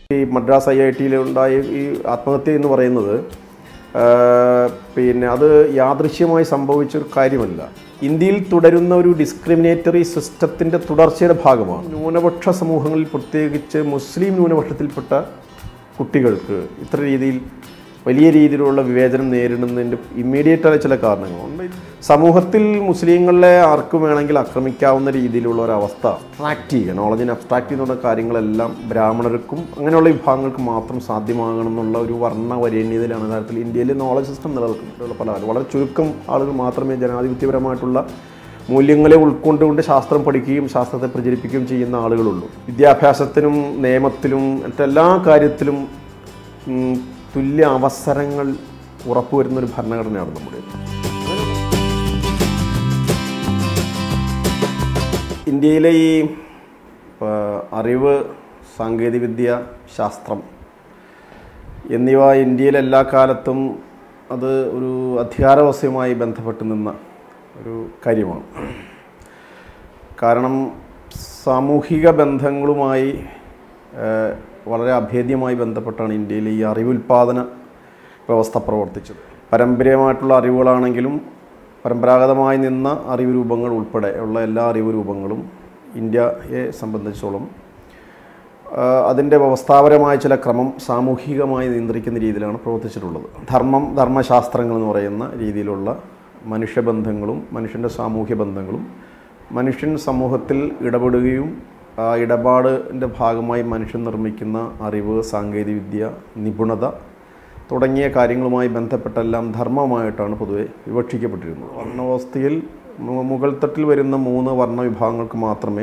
ഈ Madras I I ടിയിൽ ഉണ്ടായ ഈ ആത്മഹത്യ എന്ന് പറയുന്നത് ആ, പിന്നെ അത് യാദൃശ്യമായി സംഭവിച്ച ഒരു കാര്യമല്ല ഇന്ത്യയിൽ തുടരുന്ന ഒരു ഡിസ്ക്രിമിനേറ്ററി സിസ്റ്റത്തിൻ്റെ തുടർച്ചയുടെ ഭാഗമാണ് ന്യൂനപക്ഷ സമൂഹങ്ങളിൽ പ്രത്യേകിച്ച് മുസ്ലിം ന്യൂനപക്ഷത്തിൽപ്പെട്ട കുട്ടികൾക്ക് ഇത്ര രീതിയിൽ വലിയ രീതിയിലുള്ള വിവേചനം നേരിടുന്നതിൻ്റെ ഇമ്മീഡിയറ്റ് ആയ ചില കാരണങ്ങളുണ്ട് സമൂഹത്തിൽ മുസ്ലിങ്ങളെ ആർക്കും വേണമെങ്കിൽ ആക്രമിക്കാവുന്ന രീതിയിലുള്ള ഒരു അവസ്ഥ അബ്സ്ട്രാക്ട് ചെയ്യുക നോളജിനെ അബ്സ്ട്രാക്ട് ചെയ്യുന്ന കാര്യങ്ങളെല്ലാം ബ്രാഹ്മണർക്കും അങ്ങനെയുള്ള വിഭാഗങ്ങൾക്ക് മാത്രം സാധ്യമാകണം എന്നുള്ള ഒരു വർണ്ണ വരേണ്യതയിലാണ് യഥാർത്ഥത്തിൽ ഇന്ത്യയിലെ നോളജ് സിസ്റ്റം നിലനിൽക്കുന്നുണ്ട് പല കാലം വളരെ ചുരുക്കം ആളുകൾ മാത്രമേ ജനാധിപത്യപരമായിട്ടുള്ള മൂല്യങ്ങളെ ഉൾക്കൊണ്ടുകൊണ്ട് ശാസ്ത്രം പഠിക്കുകയും ശാസ്ത്രത്തെ പ്രചരിപ്പിക്കുകയും ചെയ്യുന്ന ആളുകളുള്ളൂ വിദ്യാഭ്യാസത്തിനും നിയമത്തിലും മറ്റെല്ലാ കാര്യത്തിലും ഉം, തുല്യ അവസരങ്ങൾ ഉറപ്പുവരുന്ന ഒരു ഭരണഘടനയാണ് നമ്മുടെ ഇന്ത്യയിലെ ഈ ആ, അറിവ് സാങ്കേതികവിദ്യ ശാസ്ത്രം എന്നിവ ഇന്ത്യയിൽ എല്ലാ കാലത്തും അത് ഒരു അധികാരവസ്ഥയുമായി ബന്ധപ്പെട്ട് നിന്ന ഒരു കാര്യമാണ് കാരണം സാമൂഹിക ബന്ധങ്ങളുമായി ഏഹ്, വളരെ അഭേദ്യമായി ബന്ധപ്പെട്ടാണ് ഇന്ത്യയിൽ ഈ അറിവുൽപാദന വ്യവസ്ഥ പ്രവർത്തിച്ചത് പാരമ്പര്യമായിട്ടുള്ള അറിവുകളാണെങ്കിലും പരമ്പരാഗതമായി നിന്ന അറിവ് രൂപങ്ങൾ ഉൾപ്പെടെ ഉള്ള എല്ലാ അറിവ് രൂപങ്ങളും ഇന്ത്യയെ സംബന്ധിച്ചോളം ആഹ് അതിൻ്റെ വ്യവസ്ഥാപരമായ ചില ക്രമം സാമൂഹികമായി നിയന്ത്രിക്കുന്ന രീതിയിലാണ് പ്രവർത്തിച്ചിട്ടുള്ളത് ധർമ്മം ധർമ്മശാസ്ത്രങ്ങൾ എന്ന് പറയുന്ന രീതിയിലുള്ള മനുഷ്യബന്ധങ്ങളും മനുഷ്യൻ്റെ സാമൂഹ്യ ബന്ധങ്ങളും മനുഷ്യൻ സമൂഹത്തിൽ ഇടപെടുകയും ആ ഇടപാടിൻ്റെ ഭാഗമായി മനുഷ്യൻ നിർമ്മിക്കുന്ന അറിവ് സാങ്കേതികവിദ്യ നിപുണത തുടങ്ങിയ കാര്യങ്ങളുമായി ബന്ധപ്പെട്ടെല്ലാം ധർമ്മമായിട്ടാണ് പൊതുവെ വിവക്ഷിക്കപ്പെട്ടിരുന്നത് വർണ്ണവ്യവസ്ഥയിൽ മു- മുകൾ തട്ടിൽ വരുന്ന മൂന്ന് വർണ്ണ വിഭാഗങ്ങൾക്ക് മാത്രമേ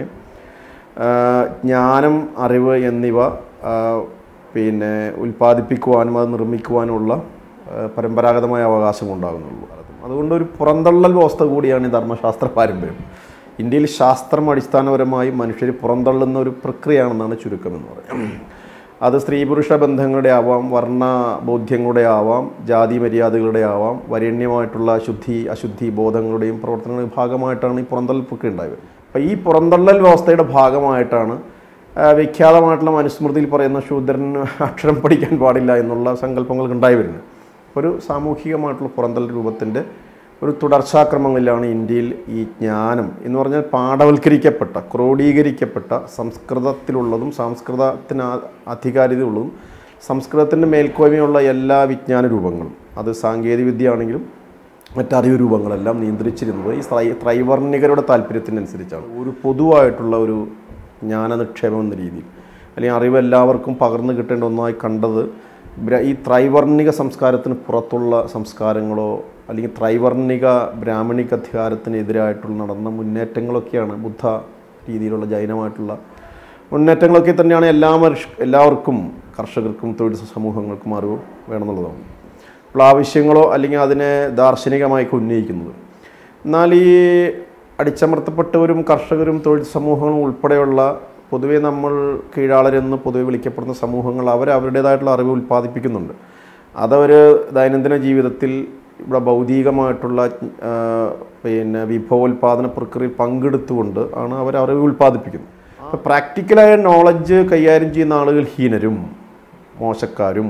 ആ, ജ്ഞാനം അറിവ് എന്നിവ ആ, പിന്നെ ഉൽപ്പാദിപ്പിക്കുവാനും അത് നിർമ്മിക്കുവാനുമുള്ള ആ, പരമ്പരാഗതമായ അവകാശം ഉണ്ടാകുന്നുള്ളൂ അതുകൊണ്ട് ഒരു പുറന്തള്ളൽ വ്യവസ്ഥ കൂടിയാണ് ഈ ധർമ്മശാസ്ത്ര പാരമ്പര്യം ഇന്ത്യയിൽ ശാസ്ത്രം അടിസ്ഥാനപരമായി മനുഷ്യർ പുറന്തള്ളുന്ന ഒരു പ്രക്രിയയാണെന്നാണ് ചുരുക്കം എന്ന് പറയുന്നത് അത് സ്ത്രീ പുരുഷ ബന്ധങ്ങളുടെ ആവാം വർണ്ണ ബോധ്യങ്ങളുടെ ആവാം ജാതി മര്യാദകളുടെ ആവാം വരേണ്യമായിട്ടുള്ള ശുദ്ധി അശുദ്ധി ബോധങ്ങളുടെയും പ്രവർത്തനങ്ങളുടെയും ഭാഗമായിട്ടാണ് ഈ പുറന്തള്ളൽ പ്രക്രിയ ഉണ്ടായത് അപ്പോൾ ഈ പുറന്തള്ളൽ വ്യവസ്ഥയുടെ ഭാഗമായിട്ടാണ് ആ, വിഖ്യാതമായിട്ടുള്ള മനുസ്മൃതിയിൽ പറയുന്ന ശൂദ്രന് അക്ഷരം പഠിക്കാൻ പാടില്ല എന്നുള്ള സങ്കല്പങ്ങൾ ഉണ്ടായി വരുന്നത് ഒരു സാമൂഹികമായിട്ടുള്ള പുറന്തള്ളൽ രൂപത്തിൻ്റെ ഒരു തുടർച്ചാക്രമങ്ങളിലാണ് ഇന്ത്യയിൽ ഈ ജ്ഞാനം എന്ന് പറഞ്ഞാൽ പാഠവൽക്കരിക്കപ്പെട്ട ക്രോഡീകരിക്കപ്പെട്ട സംസ്കൃതത്തിലുള്ളതും സംസ്കൃതത്തിന് ആ- അധികാരിതയുള്ളതും സംസ്കൃതത്തിൻ്റെ മേൽക്കോയ്മയുള്ള എല്ലാ വിജ്ഞാന രൂപങ്ങളും അത് സാങ്കേതികവിദ്യ ആണെങ്കിലും മറ്ററിവ് രൂപങ്ങളെല്ലാം നിയന്ത്രിച്ചിരുന്നത് ഈ ത്രൈ ത്രൈവർണികരുടെ താല്പര്യത്തിനനുസരിച്ചാണ് ഒരു പൊതുവായിട്ടുള്ള ഒരു ജ്ഞാന നിക്ഷേപം എന്ന രീതിയിൽ അല്ലെങ്കിൽ അറിവ് എല്ലാവർക്കും പകർന്നു കിട്ടേണ്ട ഒന്നായി കണ്ടത് ബ്ര- ഈ ത്രൈവർണിക സംസ്കാരത്തിന് പുറത്തുള്ള സംസ്കാരങ്ങളോ അല്ലെങ്കിൽ ത്രൈവർണിക ബ്രാഹ്മണിക അധികാരത്തിനെതിരായിട്ടുള്ള നടന്ന മുന്നേറ്റങ്ങളൊക്കെയാണ് ബുദ്ധ രീതിയിലുള്ള ജൈനമായിട്ടുള്ള മുന്നേറ്റങ്ങളൊക്കെ തന്നെയാണ് എല്ലാ മനുഷ്യ എല്ലാവർക്കും കർഷകർക്കും തൊഴിൽ സമൂഹങ്ങൾക്കും അറിവ് വേണമെന്നുള്ളതാണ് അപ്പോൾ ആവശ്യങ്ങളോ അല്ലെങ്കിൽ അതിനെ ദാർശനികമായി ഉന്നയിക്കുന്നത് എന്നാൽ ഈ അടിച്ചമർത്തപ്പെട്ടവരും കർഷകരും തൊഴിൽ സമൂഹങ്ങളും ഉൾപ്പെടെയുള്ള പൊതുവേ നമ്മൾ കീഴാളരെന്ന് പൊതുവെ വിളിക്കപ്പെടുന്ന സമൂഹങ്ങൾ അവർ അവരുടേതായിട്ടുള്ള അറിവ് ഉൽപ്പാദിപ്പിക്കുന്നുണ്ട് അതവർ ദൈനംദിന ജീവിതത്തിൽ ഇവിടെ ഭൗതികമായിട്ടുള്ള ആ, പിന്നെ വിഭവോൽപാദന പ്രക്രിയയിൽ പങ്കെടുത്തുകൊണ്ട് ആണ് അവർ അറിവ് ഉൽപ്പാദിപ്പിക്കുന്നത് അപ്പോൾ പ്രാക്ടിക്കലായ നോളജ് കൈകാര്യം ചെയ്യുന്ന ആളുകൾ ഹീനരും മോശക്കാരും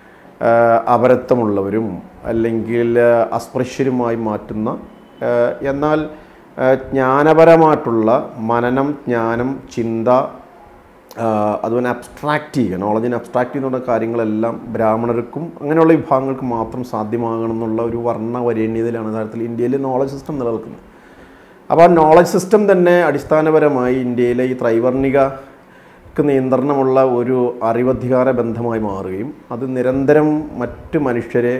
ആ, അപരത്വമുള്ളവരും അല്ലെങ്കിൽ ആ, അസ്പൃശ്യരുമായി മാറ്റുന്ന ആ, എന്നാൽ ആ, ജ്ഞാനപരമായിട്ടുള്ള മനനം ജ്ഞാനം ചിന്ത ആ, അതുപോലെ അബ്സ്ട്രാക്റ്റ് ചെയ്യുക നോളജിനെ അബ്സ്ട്രാക്റ്റ് ചെയ്യുന്ന കാര്യങ്ങളെല്ലാം ബ്രാഹ്മണർക്കും അങ്ങനെയുള്ള വിഭാഗങ്ങൾക്ക് മാത്രം സാധ്യമാകണം എന്നുള്ള ഒരു വർണ്ണ വരേണ്യതയിലാണ് യഥാർത്ഥത്തിൽ ഇന്ത്യയിൽ നോളജ് സിസ്റ്റം നിലനിൽക്കുന്നത് അപ്പോൾ ആ നോളജ് സിസ്റ്റം തന്നെ അടിസ്ഥാനപരമായി ഇന്ത്യയിലെ ഈ ത്രൈവർണികക്ക് നിയന്ത്രണമുള്ള ഒരു അറിവധികാര ബന്ധമായി മാറുകയും അത് നിരന്തരം മറ്റ് മനുഷ്യരെ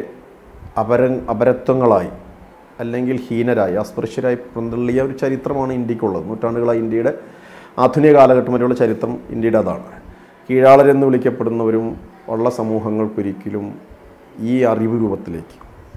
അപര അപരത്വങ്ങളായി അല്ലെങ്കിൽ ഹീനരായി അസ്പൃശ്യരായി പുറന്തള്ളിയ ഒരു ചരിത്രമാണ് ഇന്ത്യക്കുള്ളത് നൂറ്റാണ്ടുകളായി ഇന്ത്യയുടെ ആധുനിക കാലഘട്ടം വരെയുള്ള ചരിത്രം ഇന്ത്യയുടെ അതാണ് കീഴാളരെന്ന് വിളിക്കപ്പെടുന്നവരും ഉള്ള സമൂഹങ്ങൾക്കൊരിക്കലും ഈ അറിവ് രൂപത്തിലേക്ക്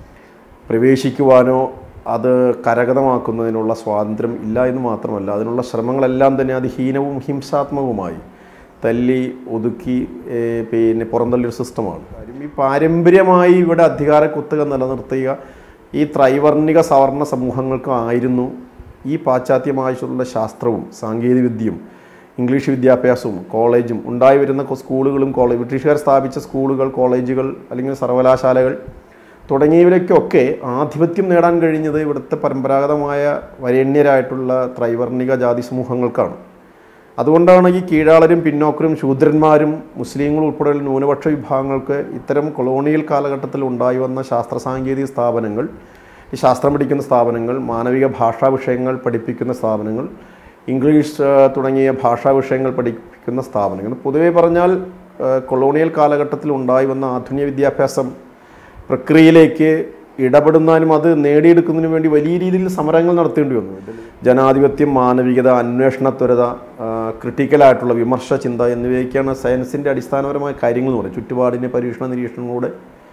പ്രവേശിക്കുവാനോ അത് കരഗതമാക്കുന്നതിനുള്ള സ്വാതന്ത്ര്യം ഇല്ല എന്ന് മാത്രമല്ല അതിനുള്ള ശ്രമങ്ങളെല്ലാം തന്നെ അത് ഹീനവും ഹിംസാത്മകവുമായി തല്ലി ഒതുക്കി ഏ, പിന്നെ പുറന്തള്ളിയൊരു സിസ്റ്റമാണ് കാര്യം ഈ പാരമ്പര്യമായി ഇവിടെ അധികാര കുത്തക നിലനിർത്തുക ഈ ത്രൈവർണിക സവർണ സമൂഹങ്ങൾക്കും ആയിരുന്നു ഈ പാശ്ചാത്യമായിട്ടുള്ള ശാസ്ത്രവും സാങ്കേതികവിദ്യയും ഇംഗ്ലീഷ് വിദ്യാഭ്യാസവും കോളേജും ഉണ്ടായി വരുന്ന കൊ- സ്കൂളുകളും കോളേജ് ബ്രിട്ടീഷുകാർ സ്ഥാപിച്ച സ്കൂളുകൾ കോളേജുകൾ അല്ലെങ്കിൽ സർവകലാശാലകൾ തുടങ്ങിയവരൊക്കെ ആധിപത്യം നേടാൻ കഴിഞ്ഞത് ഇവിടുത്തെ പരമ്പരാഗതമായ വരേണ്യരായിട്ടുള്ള ത്രൈവർണിക ജാതി സമൂഹങ്ങൾക്കാണ് അതുകൊണ്ടാണ് ഈ കീഴാളരും പിന്നോക്കരും ശൂദ്രന്മാരും മുസ്ലിങ്ങൾ ഉൾപ്പെടെയുള്ള ന്യൂനപക്ഷ വിഭാഗങ്ങൾക്ക് ഇത്തരം കൊളോണിയൽ കാലഘട്ടത്തിൽ ഉണ്ടായി വന്ന ശാസ്ത്ര സാങ്കേതിക സ്ഥാപനങ്ങൾ ഈ ശാസ്ത്രം പഠിക്കുന്ന സ്ഥാപനങ്ങൾ മാനവിക ഭാഷാ വിഷയങ്ങൾ പഠിപ്പിക്കുന്ന സ്ഥാപനങ്ങൾ ഇംഗ്ലീഷ് ആ, തുടങ്ങിയ ഭാഷാ വിഷയങ്ങൾ പഠിപ്പിക്കുന്ന സ്ഥാപനങ്ങൾ പൊതുവെ പറഞ്ഞാൽ ആ, കൊളോണിയൽ കാലഘട്ടത്തിൽ ഉണ്ടായി വന്ന ആധുനിക വിദ്യാഭ്യാസം പ്രക്രിയയിലേക്ക് ഇടപെടുന്നതിനും അത് നേടിയെടുക്കുന്നതിനും വേണ്ടി വലിയ രീതിയിൽ സമരങ്ങൾ നടത്തേണ്ടി വന്നു ജനാധിപത്യം മാനവികത അന്വേഷണത്വരത ക്രിട്ടിക്കലായിട്ടുള്ള വിമർശ ചിന്ത എന്നിവയൊക്കെയാണ് സയൻസിൻ്റെ അടിസ്ഥാനപരമായ കാര്യങ്ങൾ എന്ന് പറയുന്നത് ചുറ്റുപാടിനെ പരീക്ഷണ നിരീക്ഷണങ്ങളൂടെ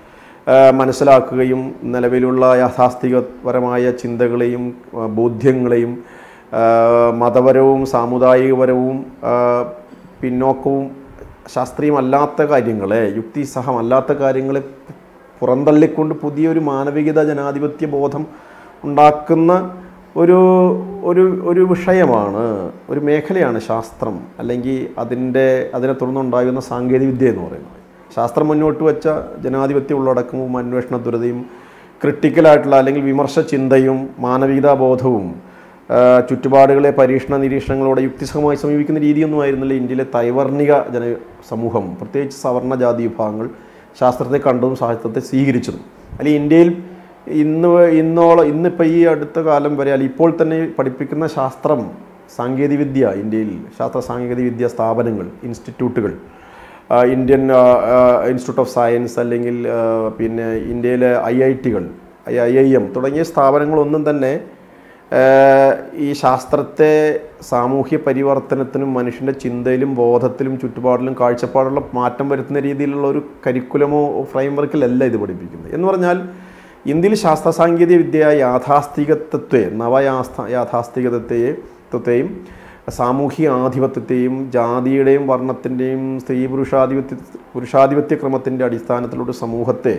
ആ, മനസ്സിലാക്കുകയും നിലവിലുള്ള യാഥാസ്ഥികപരമായ ചിന്തകളെയും ആ, ബോധ്യങ്ങളെയും ആ, മതപരവും സാമുദായികപരവും ആ, പിന്നോക്കവും ശാസ്ത്രീയമല്ലാത്ത കാര്യങ്ങളെ യുക്തിസഹമല്ലാത്ത കാര്യങ്ങളെ പുറന്തള്ളിക്കൊണ്ട് പുതിയൊരു മാനവികത ജനാധിപത്യ ബോധം ഉണ്ടാക്കുന്ന ഒരു ഒരു ഒരു വിഷയമാണ് ഒരു മേഖലയാണ് ശാസ്ത്രം അല്ലെങ്കിൽ അതിൻ്റെ അതിനെ തുടർന്നുണ്ടാകുന്ന സാങ്കേതികവിദ്യ എന്ന് പറയുന്നത് ശാസ്ത്രം മുന്നോട്ട് വെച്ച ജനാധിപത്യ ഉള്ളടക്കവും അന്വേഷണ ദുരതയും ക്രിട്ടിക്കലായിട്ടുള്ള അല്ലെങ്കിൽ വിമർശ ചിന്തയും മാനവികതാ ബോധവും ആ, ചുറ്റുപാടുകളെ പരീക്ഷണ നിരീക്ഷണങ്ങളോടെ യുക്തിസഹമായി സമീപിക്കുന്ന രീതിയൊന്നും ആയിരുന്നില്ല ഇന്ത്യയിലെ തൈവർണിക ജന സമൂഹം പ്രത്യേകിച്ച് സവർണ ജാതി വിഭാഗങ്ങൾ ശാസ്ത്രത്തെ കണ്ടതും സാഹിത്യത്തെ സ്വീകരിച്ചതും അല്ലെങ്കിൽ ഇന്ത്യയിൽ ഇന്ന് ഇന്നോളം ഇന്നിപ്പോൾ ഈ അടുത്ത കാലം വരെ അല്ലെങ്കിൽ ഇപ്പോൾ തന്നെ പഠിപ്പിക്കുന്ന ശാസ്ത്രം സാങ്കേതികവിദ്യ ഇന്ത്യയിൽ ശാസ്ത്ര സാങ്കേതികവിദ്യ സ്ഥാപനങ്ങൾ ഇൻസ്റ്റിറ്റ്യൂട്ടുകൾ ആ, ഇന്ത്യൻ ആ, ആ, ഇൻസ്റ്റിറ്റ്യൂട്ട് ഓഫ് സയൻസ് അല്ലെങ്കിൽ ആ, പിന്നെ ഇന്ത്യയിലെ ഐ ഐ ടികൾ ഐ ഐ എം തുടങ്ങിയ സ്ഥാപനങ്ങളൊന്നും തന്നെ ആ, ഈ ശാസ്ത്രത്തെ സാമൂഹ്യ പരിവർത്തനത്തിനും മനുഷ്യൻ്റെ ചിന്തയിലും ബോധത്തിലും ചുറ്റുപാടിലും കാഴ്ചപ്പാടുള്ള മാറ്റം വരുത്തുന്ന രീതിയിലുള്ള ഒരു കരിക്കുലമോ ഫ്രെയിംവർക്കിലല്ല ഇത് പഠിപ്പിക്കുന്നത് എന്ന് പറഞ്ഞാൽ ഇന്ത്യയിൽ ശാസ്ത്ര സാങ്കേതിക വിദ്യ യാഥാസ്ഥികത്വത്തെ നവയാസ്ഥ യാഥാസ്ഥികതത്തെയും ത്വത്തെയും സാമൂഹിക ആധിപത്യത്തെയും ജാതിയുടെയും വർണ്ണത്തിൻ്റെയും സ്ത്രീ പുരുഷാധിപത്യ പുരുഷാധിപത്യ ക്രമത്തിൻ്റെ അടിസ്ഥാനത്തിലൂടെ സമൂഹത്തെ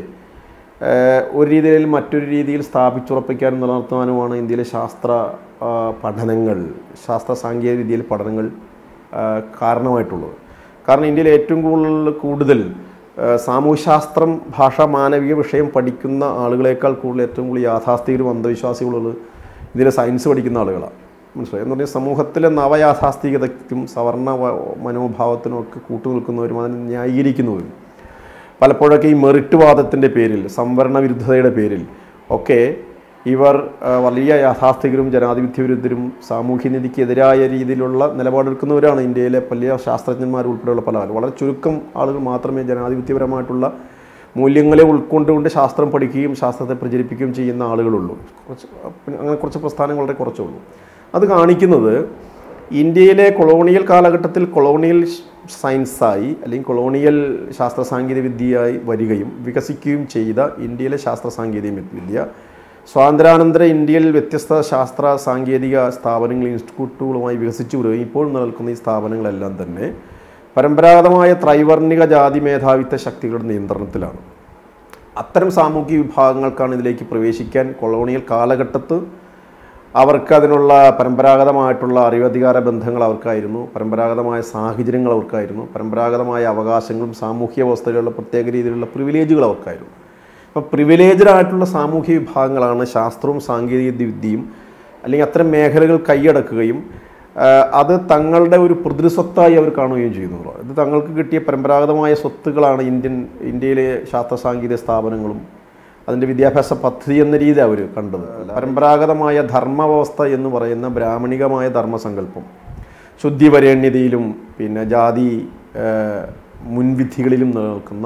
ഏഹ്, ഒരു രീതിയിൽ മറ്റൊരു രീതിയിൽ സ്ഥാപിച്ചുറപ്പിക്കാനും നിലനിർത്തുവാനുമാണ് ഇന്ത്യയിലെ ശാസ്ത്ര ആ, പഠനങ്ങൾ ശാസ്ത്ര സാങ്കേതിക വിദ്യയിൽ പഠനങ്ങൾ ആ, കാരണമായിട്ടുള്ളത് കാരണം ഇന്ത്യയിൽ ഏറ്റവും കൂടുതൽ കൂടുതൽ ആ, സാമൂഹ്യശാസ്ത്രം ഭാഷ മാനവിക വിഷയം പഠിക്കുന്ന ആളുകളെക്കാൾ കൂടുതൽ ഏറ്റവും കൂടുതൽ യാഥാസ്ഥികരും അന്ധവിശ്വാസികളുള്ളത് ഇന്ത്യയിലെ സയൻസ് പഠിക്കുന്ന ആളുകളാണ് മനസ്സിലായി എന്ന് പറഞ്ഞാൽ സമൂഹത്തിലെ നവയാഥാസ്ഥികതയ്ക്കും സവർണ വ- മനോഭാവത്തിനും ഒക്കെ കൂട്ടുനിൽക്കുന്നവരും അതിനെ ന്യായീകരിക്കുന്നവരും പലപ്പോഴൊക്കെ ഈ മെറിറ്റ് വാദത്തിൻ്റെ പേരിൽ സംവരണ വിരുദ്ധതയുടെ പേരിൽ ഒക്കെ ഇവർ ആ, വലിയ യാഥാസ്ഥികരും ജനാധിപത്യ വിരുദ്ധരും സാമൂഹ്യനീതിക്ക് എതിരായ രീതിയിലുള്ള നിലപാടെടുക്കുന്നവരാണ് ഇന്ത്യയിലെ വലിയ ശാസ്ത്രജ്ഞന്മാർ ഉൾപ്പെടെയുള്ള പല ആളുകൾ വളരെ ചുരുക്കം ആളുകൾ മാത്രമേ ജനാധിപത്യപരമായിട്ടുള്ള മൂല്യങ്ങളെ ഉൾക്കൊണ്ടുകൊണ്ട് ശാസ്ത്രം പഠിക്കുകയും ശാസ്ത്രത്തെ പ്രചരിപ്പിക്കുകയും ചെയ്യുന്ന ആളുകളുള്ളൂ കുറച്ച് അങ്ങനെ കുറച്ച് പ്രസ്ഥാനങ്ങൾ വളരെ കുറച്ചേ ഉള്ളൂ അത് കാണിക്കുന്നത് ഇന്ത്യയിലെ കൊളോണിയൽ കാലഘട്ടത്തിൽ കൊളോണിയൽ സയൻസായി അല്ലെങ്കിൽ കൊളോണിയൽ ശാസ്ത്ര സാങ്കേതിക വിദ്യയായി വരികയും വികസിക്കുകയും ചെയ്ത ഇന്ത്യയിലെ ശാസ്ത്ര സാങ്കേതിക വിദ്യ സ്വാതന്ത്ര്യാനന്തര ഇന്ത്യയിൽ വ്യത്യസ്ത ശാസ്ത്ര സാങ്കേതിക സ്ഥാപനങ്ങൾ ഇൻസ്റ്റിറ്റ്യൂട്ടുകളുമായി വികസിച്ചു വരികയും ഇപ്പോൾ നിലനിൽക്കുന്ന ഈ സ്ഥാപനങ്ങളെല്ലാം തന്നെ പരമ്പരാഗതമായ ത്രൈവർണിക ജാതി മേധാവിത്വ ശക്തികളുടെ നിയന്ത്രണത്തിലാണ് അത്തരം സാമൂഹിക വിഭാഗങ്ങൾക്കാണ് ഇതിലേക്ക് പ്രവേശിക്കാൻ കൊളോണിയൽ കാലഘട്ടത്ത് അവർക്ക് അതിനുള്ള പരമ്പരാഗതമായിട്ടുള്ള അറിവധികാര ബന്ധങ്ങൾ അവർക്കായിരുന്നു പരമ്പരാഗതമായ സാഹചര്യങ്ങൾ അവർക്കായിരുന്നു പരമ്പരാഗതമായ അവകാശങ്ങളും സാമൂഹ്യ വ്യവസ്ഥയിലുള്ള പ്രത്യേക രീതിയിലുള്ള പ്രിവിലേജുകൾ അവർക്കായിരുന്നു അപ്പോൾ പ്രിവിലേജഡ് ആയിട്ടുള്ള സാമൂഹ്യ വിഭാഗങ്ങളാണ് ശാസ്ത്രവും സാങ്കേതിക വിദ്യയും അല്ലെങ്കിൽ അത്തരം മേഖലകൾ കൈയടക്കുകയും ആ, അത് തങ്ങളുടെ ഒരു പ്രതിസ്വത്തായി അവർ കാണുകയും ചെയ്യുന്നു ഇത് തങ്ങൾക്ക് കിട്ടിയ പരമ്പരാഗതമായ സ്വത്തുകളാണ് ഇന്ത്യൻ ഇന്ത്യയിലെ ശാസ്ത്ര സാങ്കേതിക സ്ഥാപനങ്ങളും അതിൻ്റെ വിദ്യാഭ്യാസ പദ്ധതി എന്ന രീതി അവർ കണ്ടത് പരമ്പരാഗതമായ ധർമ്മവ്യവസ്ഥ എന്ന് പറയുന്ന ബ്രാഹ്മണികമായ ധർമ്മസങ്കല്പം ശുദ്ധിവരേണ്യതയിലും പിന്നെ ജാതി ആ, മുൻവിധികളിലും നിലനിൽക്കുന്ന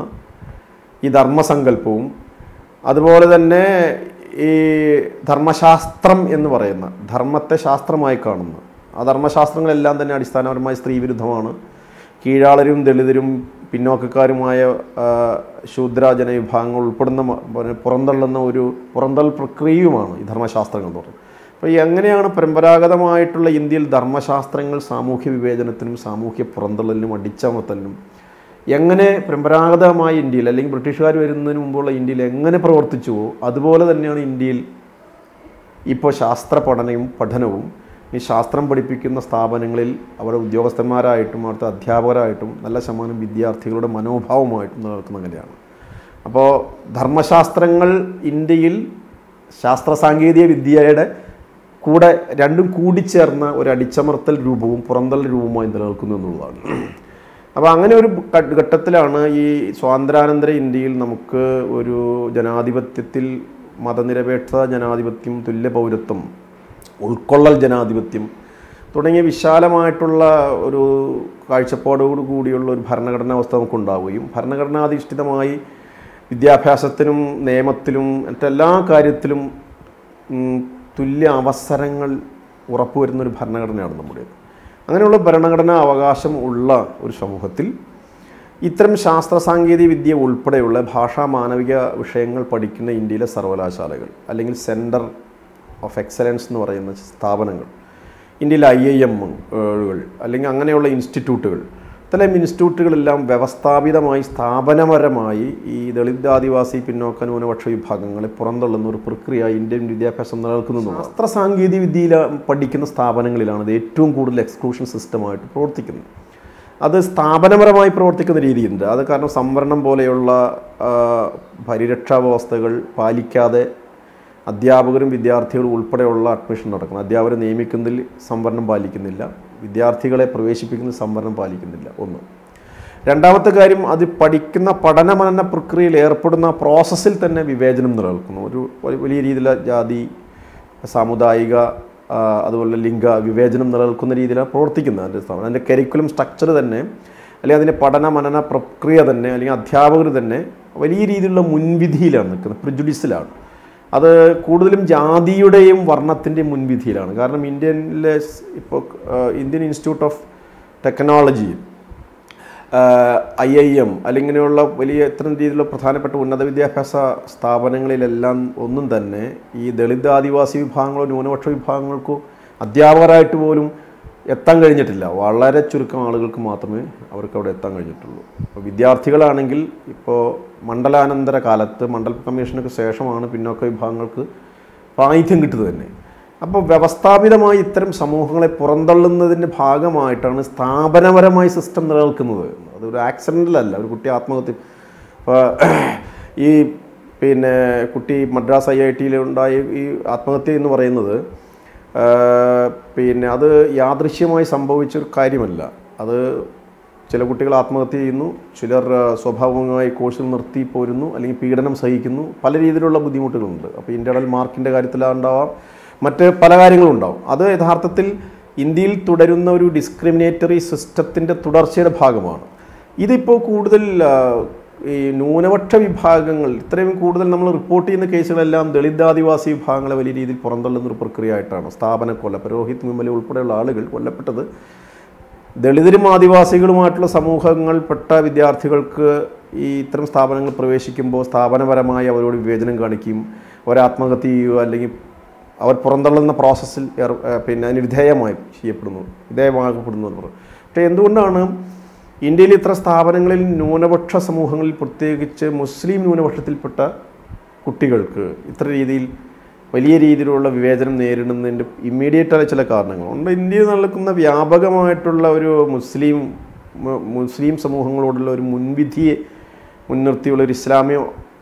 ഈ ധർമ്മസങ്കല്പവും അതുപോലെ തന്നെ ഈ ധർമ്മശാസ്ത്രം എന്ന് പറയുന്ന ധർമ്മത്തെ ശാസ്ത്രമായി കാണുന്ന ആ ധർമ്മശാസ്ത്രങ്ങളെല്ലാം തന്നെ അടിസ്ഥാനപരമായി സ്ത്രീവിരുദ്ധമാണ് കീഴാളരും ദളിതരും പിന്നോക്കക്കാരുമായ ആ, ശൂദ്ര ജനവിഭാഗങ്ങൾ ഉൾപ്പെടുന്ന മ- പിന്നെ പുറന്തള്ളുന്ന ഒരു പുറന്തൾ പ്രക്രിയയുമാണ് ഈ ധർമ്മശാസ്ത്രങ്ങൾ എന്ന് പറയുന്നത് അപ്പോൾ ഈ എങ്ങനെയാണ് പരമ്പരാഗതമായിട്ടുള്ള ഇന്ത്യയിൽ ധർമ്മശാസ്ത്രങ്ങൾ സാമൂഹ്യ വിവേചനത്തിനും സാമൂഹ്യ പുറന്തള്ളലിനും അടിച്ചമർത്തലിനും എങ്ങനെ പരമ്പരാഗതമായ ഇന്ത്യയിൽ അല്ലെങ്കിൽ ബ്രിട്ടീഷുകാർ വരുന്നതിന് മുമ്പുള്ള ഇന്ത്യയിൽ എങ്ങനെ പ്രവർത്തിച്ചുവോ അതുപോലെ തന്നെയാണ് ഇന്ത്യയിൽ ഇപ്പോൾ ശാസ്ത്ര പഠനവും പഠനവും ഈ ശാസ്ത്രം പഠിപ്പിക്കുന്ന സ്ഥാപനങ്ങളിൽ അവിടെ ഉദ്യോഗസ്ഥന്മാരായിട്ടും അവിടുത്തെ അധ്യാപകരായിട്ടും നല്ല ശതമാനം വിദ്യാർത്ഥികളുടെ മനോഭാവമായിട്ടും നിലനിൽക്കുന്ന അങ്ങനെയാണ് അപ്പോൾ ധർമ്മശാസ്ത്രങ്ങൾ ഇന്ത്യയിൽ ശാസ്ത്ര സാങ്കേതിക വിദ്യയുടെ കൂടെ രണ്ടും കൂടിച്ചേർന്ന ഒരു അടിച്ചമർത്തൽ രൂപവും പുറന്തള്ളൽ രൂപവുമായി നിലനിൽക്കുന്നു എന്നുള്ളതാണ് അപ്പോൾ അങ്ങനെ ഒരു ഘ- ഘട്ടത്തിലാണ് ഈ സ്വാതന്ത്ര്യാനന്തര ഇന്ത്യയിൽ നമുക്ക് ഒരു ജനാധിപത്യത്തിൽ മതനിരപേക്ഷ ജനാധിപത്യം തുല്യ പൗരത്വം ഉൾക്കൊള്ളൽ ജനാധിപത്യം തുടങ്ങിയ വിശാലമായിട്ടുള്ള ഒരു കാഴ്ചപ്പാടോടു കൂടിയുള്ള ഒരു ഭരണഘടനാ അവസ്ഥ നമുക്കുണ്ടാവുകയും ഭരണഘടനാധിഷ്ഠിതമായി വിദ്യാഭ്യാസത്തിനും നിയമത്തിലും മറ്റെല്ലാ കാര്യത്തിലും ഉം, തുല്യ അവസരങ്ങൾ ഉറപ്പുവരുന്ന ഒരു ഭരണഘടനയാണ് നമ്മുടേത് അങ്ങനെയുള്ള ഭരണഘടനാ അവകാശം ഉള്ള ഒരു സമൂഹത്തിൽ ഇത്തരം ശാസ്ത്ര സാങ്കേതിക വിദ്യ ഉൾപ്പെടെയുള്ള ഭാഷാ മാനവിക വിഷയങ്ങൾ പഠിക്കുന്ന ഇന്ത്യയിലെ സർവകലാശാലകൾ അല്ലെങ്കിൽ സെൻറ്റർ ഓഫ് എക്സലൻസ് എന്ന് പറയുന്ന സ്ഥാപനങ്ങൾ ഇന്ത്യയിലെ ഐ ഐ എമ്മുകൾ അല്ലെങ്കിൽ അങ്ങനെയുള്ള ഇൻസ്റ്റിറ്റ്യൂട്ടുകൾ ഇത്തരം ഇൻസ്റ്റിറ്റ്യൂട്ടുകളെല്ലാം വ്യവസ്ഥാപിതമായി സ്ഥാപനപരമായി ഈ ദളിത് ആദിവാസി പിന്നോക്ക ന്യൂനപക്ഷ വിഭാഗങ്ങളെ പുറന്തള്ളുന്ന ഒരു പ്രക്രിയ ഇന്ത്യൻ വിദ്യാഭ്യാസം നിലനിൽക്കുന്നു ശാസ്ത്ര സാങ്കേതിക വിദ്യയിൽ പഠിക്കുന്ന സ്ഥാപനങ്ങളിലാണ് ഇത് ഏറ്റവും കൂടുതൽ എക്സ്ക്ലൂഷൻ സിസ്റ്റമായിട്ട് പ്രവർത്തിക്കുന്നത് അത് സ്ഥാപനപരമായി പ്രവർത്തിക്കുന്ന രീതിയുണ്ട് അത് കാരണം സംവരണം പോലെയുള്ള ആ, പരിരക്ഷാ വ്യവസ്ഥകൾ പാലിക്കാതെ അധ്യാപകരും വിദ്യാർത്ഥികളും ഉൾപ്പെടെയുള്ള അഡ്മിഷൻ നടക്കണം അധ്യാപകരെ നിയമിക്കുന്നതിൽ സംവരണം പാലിക്കുന്നില്ല വിദ്യാർത്ഥികളെ പ്രവേശിപ്പിക്കുന്ന സംവരണം പാലിക്കുന്നില്ല ഒന്ന് രണ്ടാമത്തെ കാര്യം അത് പഠിക്കുന്ന പഠന മനന പ്രക്രിയയിൽ ഏർപ്പെടുന്ന പ്രോസസ്സിൽ തന്നെ വിവേചനം നിലനിൽക്കുന്നു ഒരു ഒരു വലിയ രീതിയിലുള്ള ജാതി സാമുദായിക ആ, അതുപോലെ ലിംഗ വിവേചനം നിലനിൽക്കുന്ന രീതിയിലാണ് പ്രവർത്തിക്കുന്നത് അതിൻ്റെ സ്ഥാപനം അതിൻ്റെ കരിക്കുലം സ്ട്രക്ചർ തന്നെ അല്ലെങ്കിൽ അതിൻ്റെ പഠന മനന പ്രക്രിയ തന്നെ അല്ലെങ്കിൽ അധ്യാപകർ തന്നെ വലിയ രീതിയിലുള്ള മുൻവിധിയിലാണ് നിൽക്കുന്നത് പ്രിജുഡിസിലാണ് അത് കൂടുതലും ജാതിയുടെയും വർണ്ണത്തിൻ്റെയും മുൻവിധിയിലാണ് കാരണം ഇന്ത്യനിലെ സ് ഇപ്പോൾ ആ, Indian institute of technology I I M അല്ലെങ്കിൽ ഇങ്ങനെയുള്ള വലിയ ഇത്തരം രീതിയിലുള്ള പ്രധാനപ്പെട്ട ഉന്നത വിദ്യാഭ്യാസ സ്ഥാപനങ്ങളിലെല്ലാം ഒന്നും തന്നെ ഈ ദളിത് ആദിവാസി വിഭാഗങ്ങളോ ന്യൂനപക്ഷ വിഭാഗങ്ങൾക്കോ അധ്യാപകരായിട്ട് പോലും എത്താൻ കഴിഞ്ഞിട്ടില്ല വളരെ ചുരുക്കം ആളുകൾക്ക് മാത്രമേ അവർക്ക് അവിടെ എത്താൻ കഴിഞ്ഞിട്ടുള്ളൂ അപ്പോൾ വിദ്യാർത്ഥികളാണെങ്കിൽ ഇപ്പോൾ മണ്ഡലാനന്തര കാലത്ത് മണ്ഡൽ കമ്മീഷനൊക്കെ ശേഷമാണ് പിന്നോക്ക വിഭാഗങ്ങൾക്ക് പ്രാതിഥ്യം കിട്ടുന്നത് തന്നെ അപ്പോൾ വ്യവസ്ഥാപിതമായി ഇത്തരം സമൂഹങ്ങളെ പുറന്തള്ളുന്നതിൻ്റെ ഭാഗമായിട്ടാണ് സ്ഥാപനപരമായി സിസ്റ്റം നിലനിൽക്കുന്നത് അതൊരു ആക്സിഡൻ്റലല്ല ഒരു കുട്ടി ആത്മഹത്യ ഇപ്പോൾ ഈ പിന്നെ കുട്ടി മദ്രാസ് ഐ ഐ ടിയിൽ ഉണ്ടായ ഈ ആത്മഹത്യ എന്ന് പറയുന്നത് ആ, പിന്നെ അത് യാദൃശ്യമായി സംഭവിച്ച ഒരു കാര്യമല്ല അത് ചില കുട്ടികൾ ആത്മഹത്യ ചെയ്യുന്നു ചിലർ ആ, സ്വാഭാവികമായി കോഴ്സിൽ നിർത്തി പോരുന്നു അല്ലെങ്കിൽ പീഡനം സഹിക്കുന്നു പല രീതിയിലുള്ള ബുദ്ധിമുട്ടുകളുണ്ട് അപ്പോൾ ഇൻ്റർണൽ മാർക്കിൻ്റെ കാര്യത്തിലുണ്ടാവാം മറ്റ് പല കാര്യങ്ങളും ഉണ്ടാവും അത് യഥാർത്ഥത്തിൽ ഇന്ത്യയിൽ തുടരുന്ന ഒരു ഡിസ്ക്രിമിനേറ്ററി സിസ്റ്റത്തിൻ്റെ തുടർച്ചയുടെ ഭാഗമാണ് ഇതിപ്പോൾ കൂടുതൽ ആ, ഈ ന്യൂനപക്ഷ വിഭാഗങ്ങൾ ഇത്രയും കൂടുതൽ നമ്മൾ റിപ്പോർട്ട് ചെയ്യുന്ന കേസുകളെല്ലാം ദളിത് ആദിവാസി വിഭാഗങ്ങളെ വലിയ രീതിയിൽ പുറന്തള്ളുന്ന ഒരു പ്രക്രിയ ആയിട്ടാണ് സ്ഥാപന കൊല പുരോഹിത് വിമല ഉൾപ്പെടെയുള്ള ആളുകൾ കൊല്ലപ്പെട്ടത് ദളിതരും ആദിവാസികളുമായിട്ടുള്ള സമൂഹങ്ങൾപ്പെട്ട വിദ്യാർത്ഥികൾക്ക് ഈ ഇത്തരം സ്ഥാപനങ്ങൾ പ്രവേശിക്കുമ്പോൾ സ്ഥാപനപരമായി അവരോട് വിവേചനം കാണിക്കും അവർ ആത്മഹത്യ ചെയ്യുക അല്ലെങ്കിൽ അവർ പുറന്തള്ളുന്ന പ്രോസസ്സിൽ ഏർ ഏർ പിന്നെ അതിന് വിധേയമായി ചെയ്യപ്പെടുന്നു വിധേയമാകപ്പെടുന്നു എന്ന് പറയും പക്ഷേ എന്തുകൊണ്ടാണ് ഇന്ത്യയിൽ ഇത്ര സ്ഥാപനങ്ങളിൽ ന്യൂനപക്ഷ സമൂഹങ്ങളിൽ പ്രത്യേകിച്ച് മുസ്ലിം ന്യൂനപക്ഷത്തിൽപ്പെട്ട കുട്ടികൾക്ക് ഇത്ര രീതിയിൽ വലിയ രീതിയിലുള്ള വിവേചനം നേരിടുന്നതിൻ്റെ ഇമ്മീഡിയറ്റ് ആയ ചില കാരണങ്ങളുണ്ട് ഇന്ത്യയിൽ നടക്കുന്ന വ്യാപകമായിട്ടുള്ള ഒരു മുസ്ലിം മു- മുസ്ലിം സമൂഹങ്ങളോടുള്ള ഒരു മുൻവിധിയെ മുൻനിർത്തിയുള്ള ഒരു ഇസ്ലാമിയ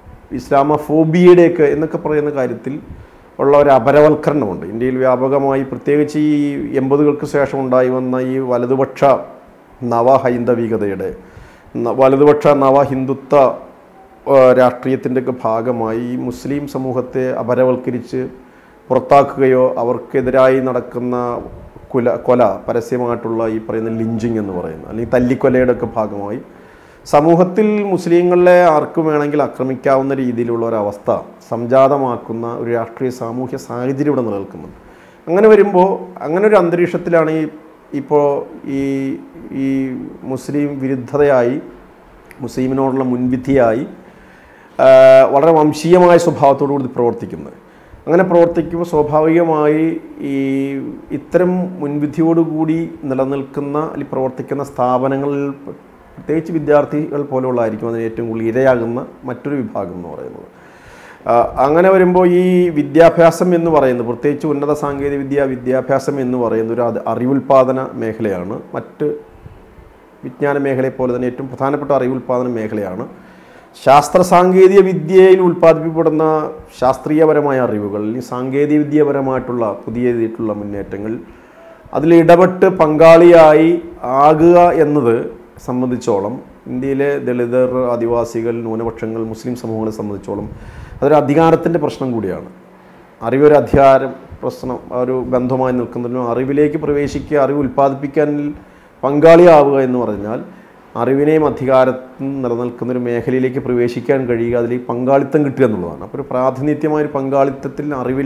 ഇസ്ലാമഫോബിയയുടെയൊക്കെ എന്നൊക്കെ പറയുന്ന കാര്യത്തിൽ ഉള്ള ഒരു അപരവൽക്കരണമുണ്ട് ഇന്ത്യയിൽ വ്യാപകമായി പ്രത്യേകിച്ച് ഈ എൺപതുകൾക്ക് ശേഷം ഉണ്ടായി വന്ന ഈ വലതുപക്ഷ നവഹൈന്ദവികതയുടെ ന- വലതുപക്ഷ നവഹിന്ദുത്വ രാഷ്ട്രീയത്തിൻ്റെയൊക്കെ ഭാഗമായി ഈ മുസ്ലിം സമൂഹത്തെ അപരവൽക്കരിച്ച് പുറത്താക്കുകയോ അവർക്കെതിരായി നടക്കുന്ന കുല കൊല പരസ്യമായിട്ടുള്ള ഈ പറയുന്ന ലിഞ്ചിങ് എന്ന് പറയുന്ന അല്ലെങ്കിൽ തല്ലിക്കൊലയുടെ ഒക്കെ ഭാഗമായി സമൂഹത്തിൽ മുസ്ലിങ്ങളെ ആർക്കും വേണമെങ്കിൽ ആക്രമിക്കാവുന്ന രീതിയിലുള്ള ഒരവസ്ഥ സംജാതമാക്കുന്ന ഒരു രാഷ്ട്രീയ സാമൂഹ്യ സാഹചര്യം ഇവിടെ നിലനിൽക്കുന്നുണ്ട് അങ്ങനെ വരുമ്പോൾ അങ്ങനെ ഒരു അന്തരീക്ഷത്തിലാണ് ഈ ഇപ്പോൾ ഈ ഈ മുസ്ലിം വിരുദ്ധതയായി മുസ്ലിമിനോടുള്ള മുൻവിധിയായി ആ, വളരെ വംശീയമായ സ്വഭാവത്തോടു കൂടി പ്രവർത്തിക്കുന്നത് അങ്ങനെ പ്രവർത്തിക്കുമ്പോൾ സ്വാഭാവികമായി ഈ ഇത്തരം മുൻവിധിയോടുകൂടി നിലനിൽക്കുന്ന അല്ലെങ്കിൽ പ്രവർത്തിക്കുന്ന സ്ഥാപനങ്ങളിൽ പ്രത്യേകിച്ച് വിദ്യാർത്ഥികൾ പോലെയുള്ളതായിരിക്കും അതിന് ഏറ്റവും കൂടുതൽ ഇരയാകുന്ന മറ്റൊരു വിഭാഗം എന്ന് പറയുന്നത് ആ, അങ്ങനെ വരുമ്പോൾ ഈ വിദ്യാഭ്യാസം എന്ന് പറയുന്നത് പ്രത്യേകിച്ച് ഉന്നത സാങ്കേതിക വിദ്യ വിദ്യാഭ്യാസം എന്ന് പറയുന്ന ഒരു അത് അറിവുൽപാദന മേഖലയാണ് മറ്റ് വിജ്ഞാന മേഖലയെ പോലെ തന്നെ ഏറ്റവും പ്രധാനപ്പെട്ട അറിവുൽപാദന മേഖലയാണ് ശാസ്ത്ര സാങ്കേതിക വിദ്യയിൽ ഉൽപ്പാദിപ്പിക്കപ്പെടുന്ന ശാസ്ത്രീയപരമായ അറിവുകൾ അല്ലെങ്കിൽ സാങ്കേതിക വിദ്യാപരമായിട്ടുള്ള പുതിയ രീതിയിലുള്ള മുന്നേറ്റങ്ങൾ അതിൽ ഇടപെട്ട് പങ്കാളിയായി ആകുക എന്നത് സംബന്ധിച്ചോളം ഇന്ത്യയിലെ ദളിതർ ആദിവാസികൾ ന്യൂനപക്ഷങ്ങൾ മുസ്ലിം സമൂഹങ്ങളെ സംബന്ധിച്ചോളം അതൊരു അധികാരത്തിൻ്റെ പ്രശ്നം കൂടിയാണ് അറിവൊരു അധികാരം പ്രശ്നം ഒരു ബന്ധമായി നിൽക്കുന്നതിനും അറിവിലേക്ക് പ്രവേശിക്കുക അറിവ് ഉൽപ്പാദിപ്പിക്കാനിൽ പങ്കാളിയാവുക എന്ന് പറഞ്ഞാൽ അറിവിനെയും അധികാരത്തും നിലനിൽക്കുന്ന ഒരു മേഖലയിലേക്ക് പ്രവേശിക്കാൻ കഴിയുക അതിൽ പങ്കാളിത്തം കിട്ടുക എന്നുള്ളതാണ് അപ്പോൾ ഒരു പ്രാതിനിധ്യമായ ഒരു പങ്കാളിത്തത്തിൽ അറിവിൽ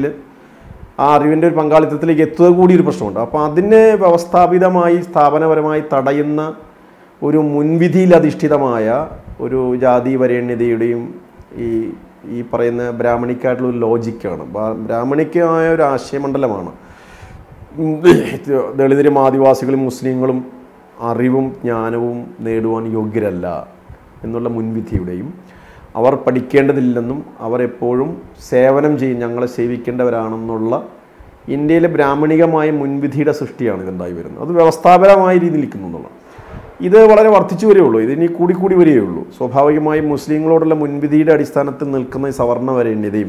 ആ അറിവിൻ്റെ ഒരു പങ്കാളിത്തത്തിലേക്ക് എത്തുക കൂടി ഒരു പ്രശ്നമുണ്ട് അപ്പോൾ അതിനെ വ്യവസ്ഥാപിതമായി സ്ഥാപനപരമായി തടയുന്ന ഒരു മുൻവിധിയിൽ അധിഷ്ഠിതമായ ഒരു ജാതി വരേണ്യതയുടെയും ഈ ഈ പറയുന്ന ബ്രാഹ്മണിക്കായിട്ടുള്ള ഒരു ലോജിക്കാണ് ബ്രാ- ബ്രാഹ്മണികമായ ഒരു ആശയമണ്ഡലമാണ് ഉം, ദളിതരും ആദിവാസികളും മുസ്ലിങ്ങളും അറിവും ജ്ഞാനവും നേടുവാൻ യോഗ്യരല്ല എന്നുള്ള മുൻവിധിയുടെയും അവർ പഠിക്കേണ്ടതില്ലെന്നും അവർ എപ്പോഴും സേവനം ചെയ്യും ഞങ്ങളെ സേവിക്കേണ്ടവരാണെന്നുള്ള ഇന്ത്യയിലെ ബ്രാഹ്മണികമായ മുൻവിധിയുടെ സൃഷ്ടിയാണ് ഇതുണ്ടായി വരുന്നത് അത് വ്യവസ്ഥാപരമായ രീതിയിൽ നിൽക്കുന്നു എന്നുള്ളത് ഇത് വളരെ വർദ്ധിച്ചു വരികയുള്ളൂ ഇതിനി കൂടി കൂടി വരികയുള്ളൂ സ്വാഭാവികമായും മുസ്ലിങ്ങളോടുള്ള മുൻവിധിയുടെ അടിസ്ഥാനത്തിൽ നിൽക്കുന്ന ഈ സവർണ വരേണ്യതയും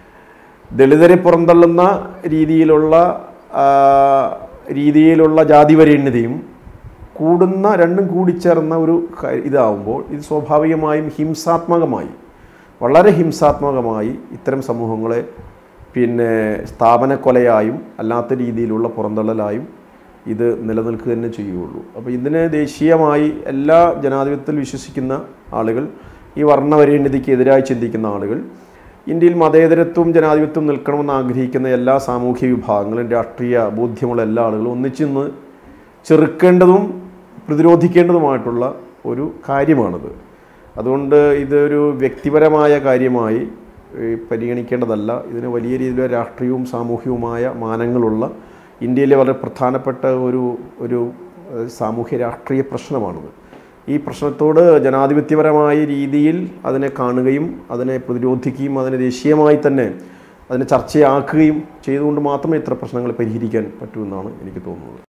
ദളിതരെ പുറന്തള്ളുന്ന രീതിയിലുള്ള ആ, രീതിയിലുള്ള ജാതി വരേണ്യതയും കൂടുന്ന രണ്ടും കൂടിച്ചേർന്ന ഒരു ക- ഇതാവുമ്പോൾ ഇത് സ്വാഭാവികമായും ഹിംസാത്മകമായി വളരെ ഹിംസാത്മകമായി ഇത്തരം സമൂഹങ്ങളെ പിന്നെ സ്ഥാപനക്കൊലയായും അല്ലാത്ത രീതിയിലുള്ള പുറന്തള്ളലായും ഇത് നിലനിൽക്കുക തന്നെ ചെയ്യുകയുള്ളൂ അപ്പോൾ ഇതിന് ദേശീയമായി എല്ലാ ജനാധിപത്യത്തിൽ വിശ്വസിക്കുന്ന ആളുകൾ ഈ വർണ്ണവരേണ്യതയ്ക്ക് എതിരായി ചിന്തിക്കുന്ന ആളുകൾ ഇന്ത്യയിൽ മതേതരത്വം ജനാധിപത്യം നിൽക്കണമെന്ന് ആഗ്രഹിക്കുന്ന എല്ലാ സാമൂഹ്യ വിഭാഗങ്ങളും രാഷ്ട്രീയ ബോധ്യമുള്ള എല്ലാ ആളുകളും ഒന്നിച്ചിന്ന് ചെറുക്കേണ്ടതും പ്രതിരോധിക്കേണ്ടതുമായിട്ടുള്ള ഒരു കാര്യമാണിത് അതുകൊണ്ട് ഇതൊരു വ്യക്തിപരമായ കാര്യമായി ഏഹ്, പരിഗണിക്കേണ്ടതല്ല ഇതിന് വലിയ രീതിയിലുള്ള രാഷ്ട്രീയവും സാമൂഹികവുമായ മാനങ്ങളുള്ള ഇന്ത്യയിലെ വളരെ പ്രധാനപ്പെട്ട ഒരു ഒരു ഏഹ്, സാമൂഹ്യ രാഷ്ട്രീയ പ്രശ്നമാണിത് ഈ പ്രശ്നത്തോട് ജനാധിപത്യപരമായ രീതിയിൽ അതിനെ കാണുകയും അതിനെ പ്രതിരോധിക്കുകയും അതിനെ ദേശീയമായി തന്നെ അതിനെ ചർച്ചയാക്കുകയും ചെയ്തുകൊണ്ട് മാത്രമേ ഇത്ര പ്രശ്നങ്ങൾ പരിഹരിക്കാൻ പറ്റൂ എന്നാണ് എനിക്ക് തോന്നുന്നത്